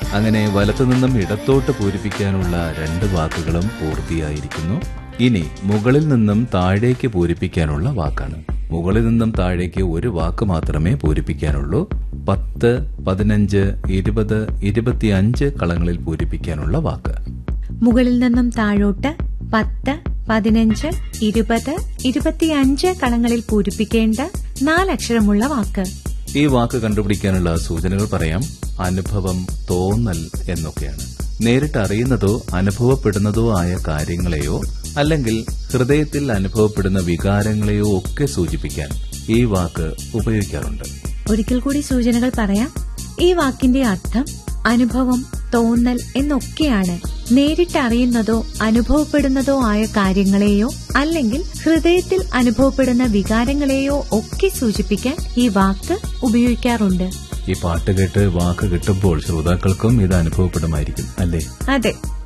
അങ്ങനെ വലത്തുനിന്നും ഇടത്തോട്ട് പൂരിപ്പിക്കാനുള്ള രണ്ട് വാക്കുകളും പൂർത്തിയായിരിക്കുന്നു ഇനി മുകളിൽ നിന്നും താഴേക്ക് പൂരിപ്പിക്കാനുള്ള വാക്കാണ് മുകളിൽ നിന്നും താഴേക്ക് ഒരു വാക്ക് മാത്രമേ പൂരിപ്പിക്കാനുള്ളൂ പത്ത് പതിനഞ്ച് ഇരുപത് ഇരുപത്തിയഞ്ച് കളങ്ങളിൽ പൂരിപ്പിക്കാനുള്ള വാക്ക് മുകളിൽ നിന്നും താഴോട്ട് പത്ത് പതിനഞ്ച് ഇരുപത് ഇരുപത്തിയഞ്ച് കളങ്ങളിൽ പൂരിപ്പിക്കേണ്ട നാലക്ഷരമുള്ള വാക്ക് ഈ വാക്ക് കണ്ടുപിടിക്കാനുള്ള സൂചനകൾ പറയാം അനുഭവം തോന്നൽ എന്നൊക്കെയാണ് നേരിട്ട് അറിയുന്നതോ അനുഭവപ്പെടുന്നതോ ആയ കാര്യങ്ങളെയോ അല്ലെങ്കിൽ ഹൃദയത്തിൽ അനുഭവപ്പെടുന്ന വികാരങ്ങളെയോ ഒക്കെ സൂചിപ്പിക്കാൻ ഈ വാക്ക് ഉപയോഗിക്കാറുണ്ട് ഒരിക്കൽ കൂടി സൂചനകൾ പറയാം ഈ വാക്കിന്റെ അർത്ഥം അനുഭവം തോന്നൽ എന്നൊക്കെയാണ് നേരിട്ട് അറിയുന്നതോ അനുഭവപ്പെടുന്നതോ ആയ കാര്യങ്ങളെയോ അല്ലെങ്കിൽ ഹൃദയത്തിൽ അനുഭവപ്പെടുന്ന വികാരങ്ങളെയോ ഒക്കെ സൂചിപ്പിക്കാൻ ഈ വാക്ക് ഉപയോഗിക്കാറുണ്ട് ഈ പാട്ട് കേട്ട് വാക്ക് കിട്ടുമ്പോൾ ശ്രോതാക്കൾക്കും ഇത് അനുഭവപ്പെടുമായിരിക്കും അല്ലേ അതെ